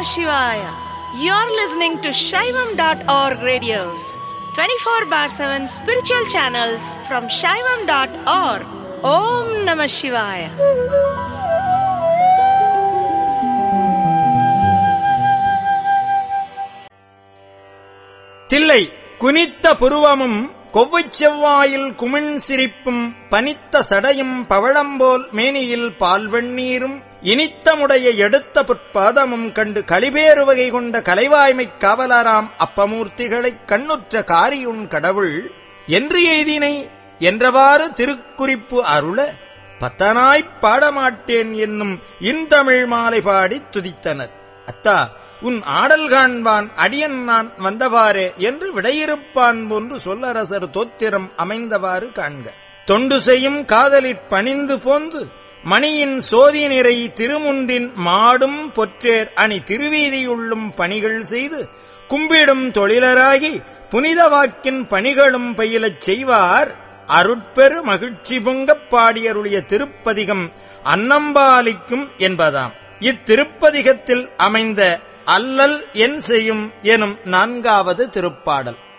Shivaya. You're listening to Shaivam.org radios, 24 bar 7 spiritual channels from Shaivam.org. Om Namah Shivaya. Thillai குனித்த புருவமும் கொவ்வைச் செவ்வாயில் குமிண் சிரிப்பும் பனித்த சடையும் பவழம்போல் மேனியில் பால்வெண்ணீரும் இனித்தமுடைய எடுத்த புற்பாதமும் கண்டு களிபேறு வகை கொண்ட கலைவாய்மைக் காவலராம் அப்பமூர்த்திகளைக் கண்ணுற்ற காரியுண் கடவுள் என்று எய்தினை என்றவாறு திருக்குறிப்பு அருள பத்தனாய்ப் பாடமாட்டேன் என்னும் இன்தமிழ் மாலை பாடித் துதித்தனர் அத்தா உன் ஆடல் காண்பான் அடியன் நான் வந்தவாறே என்று விடையிருப்பான் போன்று சொல்லரசர் தோத்திரம் அமைந்தவாறு காண்க தொண்டு செய்யும் காதலிற் பணிந்து போந்து மணியின் சோதி நிறை திருமுன்றின் மாடும் பொற்றேர் அணி திருவீதியுள்ளும் பணிகள் செய்து கும்பிடும் தொழிலராகி புனித வாக்கின் பணிகளும் பயிலச் செய்வார் அருட்பெரு மகிழ்ச்சி பொங்கப் பாடியருடைய திருப்பதிகம் அன்னம்பாலிக்கும் என்பதாம் இத்திருப்பதிகத்தில் அமைந்த அல்லல் என் செய்யும் எனும் நான்காவது திருப்பாடல்